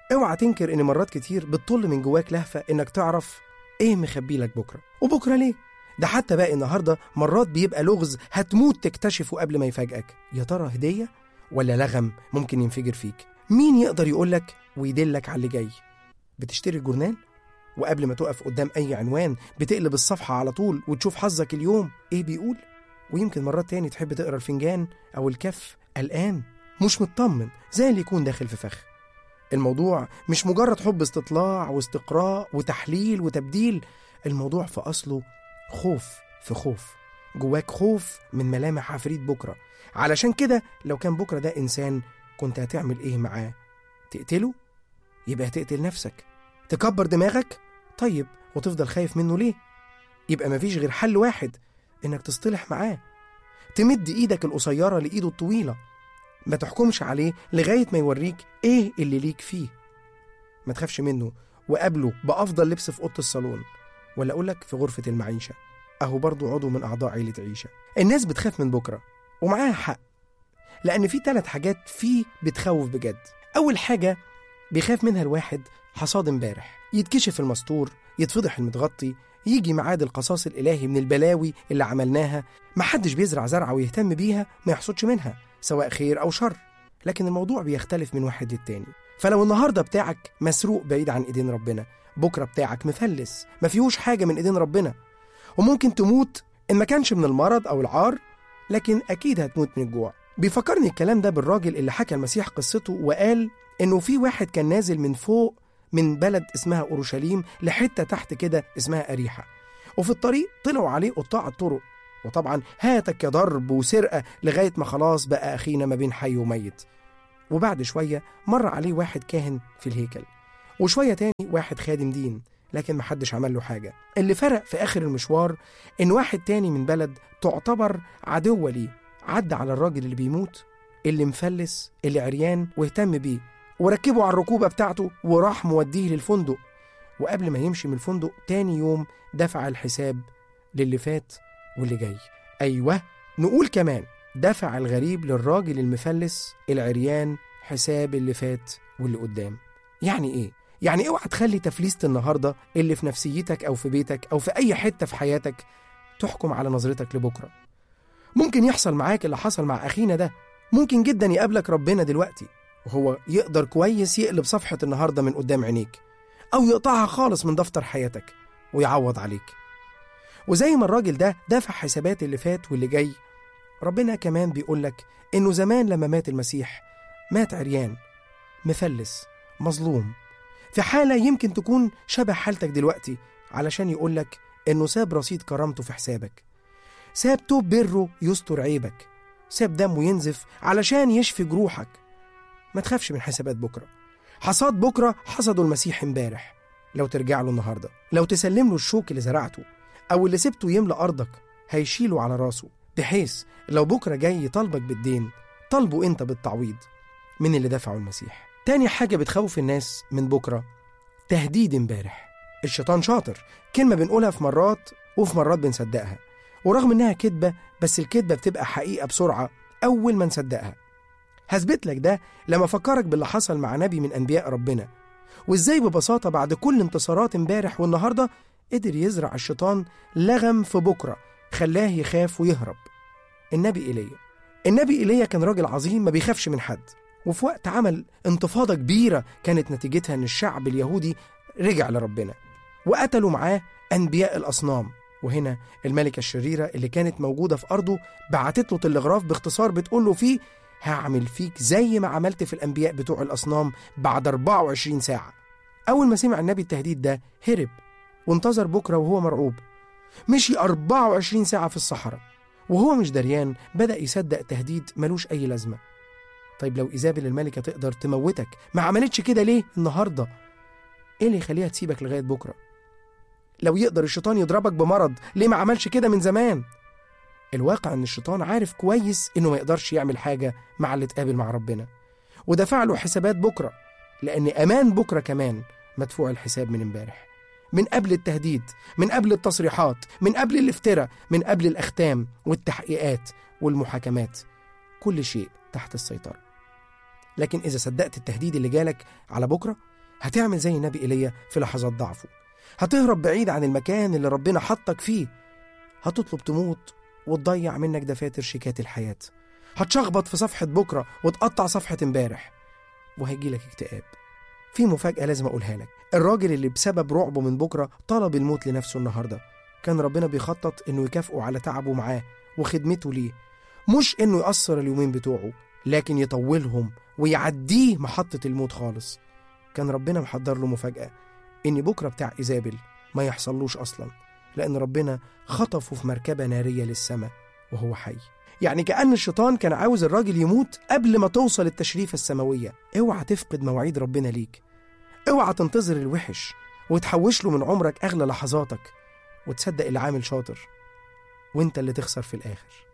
اوعى تنكر ان مرات كتير بتطل من جواك لهفة انك تعرف ايه مخبي لك بكرة وبكرة ليه ده حتى باقي النهاردة مرات بيبقى لغز هتموت تكتشفه قبل ما يفاجئك يا ترى هدية ولا لغم ممكن ينفجر فيك مين يقدر يقولك ويدلك على اللي جاي بتشتري الجورنال وقبل ما تقف قدام أي عنوان بتقلب الصفحة على طول وتشوف حظك اليوم إيه بيقول ويمكن مرات تاني تحب تقرا الفنجان أو الكف قلقان مش مطمن زي اللي يكون داخل في فخ الموضوع مش مجرد حب استطلاع واستقراء وتحليل وتبديل الموضوع في أصله خوف في خوف جواك خوف من ملامح عفريت بكرة علشان كده لو كان بكرة ده إنسان كنت هتعمل إيه معاه تقتله يبقى هتقتل نفسك تكبر دماغك طيب وتفضل خايف منه ليه يبقى مفيش غير حل واحد إنك تصطلح معاه تمد إيدك القصيرة لإيده الطويلة ما تحكمش عليه لغاية ما يوريك إيه اللي ليك فيه ما تخافش منه وقابله بأفضل لبس في أوضة الصالون ولا أقولك في غرفة المعيشة أهو برضو عضو من أعضاء عيلة عيشة الناس بتخاف من بكرة ومعاها حق لأن في ثلاث حاجات فيه بتخوف بجد أول حاجة بيخاف منها الواحد حصاد امبارح يتكشف المستور يتفضح المتغطي يجي ميعاد القصاص الإلهي من البلاوي اللي عملناها محدش بيزرع زرعة ويهتم بيها ما يحصدش منها سواء خير أو شر لكن الموضوع بيختلف من واحد للتاني فلو النهاردة بتاعك مسروق بعيد عن إيدين ربنا بكرة بتاعك مفلس ما فيهوش حاجة من إيدين ربنا وممكن تموت إن ما كانش من المرض أو العار لكن أكيد هتموت من الجوع بيفكرني الكلام ده بالراجل اللي حكى المسيح قصته وقال إنه في واحد كان نازل من فوق من بلد اسمها أورشليم لحتة تحت كده اسمها أريحة وفي الطريق طلعوا عليه قطاع الطرق وطبعا هاتك يا ضرب وسرقة لغاية ما خلاص بقى أخينا ما بين حي وميت وبعد شوية مر عليه واحد كاهن في الهيكل وشوية تاني واحد خادم دين لكن محدش عمل له حاجة اللي فرق في آخر المشوار إن واحد تاني من بلد تعتبر عدوة ليه عدى على الراجل اللي بيموت اللي مفلس اللي عريان واهتم بيه وركبه على الركوبة بتاعته وراح موديه للفندق وقبل ما يمشي من الفندق تاني يوم دفع الحساب للي فات واللي جاي أيوه نقول كمان دفع الغريب للراجل المفلس العريان حساب اللي فات واللي قدام يعني إيه؟ يعني اوعى تخلي تفليسة النهاردة اللي في نفسيتك أو في بيتك أو في أي حتة في حياتك تحكم على نظرتك لبكرة ممكن يحصل معاك اللي حصل مع أخينا ده ممكن جدا يقابلك ربنا دلوقتي وهو يقدر كويس يقلب صفحة النهاردة من قدام عينيك أو يقطعها خالص من دفتر حياتك ويعوض عليك وزي ما الراجل ده دفع حسابات اللي فات واللي جاي ربنا كمان بيقولك إنه زمان لما مات المسيح مات عريان مفلس مظلوم في حالة يمكن تكون شبه حالتك دلوقتي علشان يقولك إنه ساب رصيد كرامته في حسابك ساب توب بره يستر عيبك ساب دمه ينزف علشان يشفي جروحك ما تخافش من حسابات بكرة حصاد بكرة حصده المسيح امبارح لو ترجع له النهاردة لو تسلم له الشوك اللي زرعته أو اللي سبته يملى أرضك هيشيله على راسه بحيث لو بكرة جاي يطالبك بالدين طالبه أنت بالتعويض من اللي دفعه المسيح تاني حاجة بتخوف الناس من بكرة تهديد امبارح الشيطان شاطر كلمة بنقولها في مرات وفي مرات بنصدقها ورغم إنها كذبة بس الكذبة بتبقى حقيقة بسرعة أول ما نصدقها هثبت لك ده لما أفكرك باللي حصل مع نبي من أنبياء ربنا وإزاي ببساطة بعد كل انتصارات امبارح والنهاردة قدر يزرع الشيطان لغم في بكرة خلاه يخاف ويهرب النبي إيليا النبي إيليا كان راجل عظيم ما بيخافش من حد وفي وقت عمل انتفاضة كبيرة كانت نتيجتها إن الشعب اليهودي رجع لربنا وقتلوا معاه أنبياء الأصنام وهنا الملكة الشريرة اللي كانت موجودة في أرضه بعتت له تلغراف باختصار بتقول له فيه هعمل فيك زي ما عملت في الأنبياء بتوع الأصنام بعد 24 ساعة أول ما سمع النبي التهديد ده هرب وانتظر بكرة وهو مرعوب مشي 24 ساعة في الصحراء وهو مش دريان بدأ يصدق تهديد ملوش أي لازمة طيب لو إيزابل الملكة تقدر تموتك ما عملتش كده ليه النهاردة إيه اللي يخليها تسيبك لغاية بكرة لو يقدر الشيطان يضربك بمرض ليه ما عملش كده من زمان الواقع ان الشيطان عارف كويس انه ما يقدرش يعمل حاجة مع اللي اتقابل مع ربنا ودفع له حسابات بكرة لان امان بكرة كمان مدفوع الحساب من امبارح من قبل التهديد من قبل التصريحات من قبل الافتراء من قبل الاختام والتحقيقات والمحاكمات كل شيء تحت السيطرة لكن إذا صدقت التهديد اللي جالك على بكرة هتعمل زي النبي ايليا في لحظات ضعفه هتهرب بعيد عن المكان اللي ربنا حطك فيه هتطلب تموت وتضيع منك دفاتر شيكات الحياة هتشخبط في صفحة بكرة وتقطع صفحة امبارح وهيجيلك اكتئاب في مفاجأة لازم أقولها لك الراجل اللي بسبب رعبه من بكرة طلب الموت لنفسه النهاردة كان ربنا بيخطط إنه يكافئه على تعبه معاه وخدمته ليه مش إنه يقصر اليومين بتوعه لكن يطولهم ويعديه محطة الموت خالص كان ربنا محضر له مفاجأة إن بكرة بتاع إيزابل ما يحصلوش أصلا لأن ربنا خطفه في مركبة نارية للسماء وهو حي يعني كأن الشيطان كان عاوز الراجل يموت قبل ما توصل التشريفة السماوية اوعى تفقد مواعيد ربنا ليك اوعى تنتظر الوحش وتحوش له من عمرك أغلى لحظاتك وتصدق اللي عامل شاطر وانت اللي تخسر في الآخر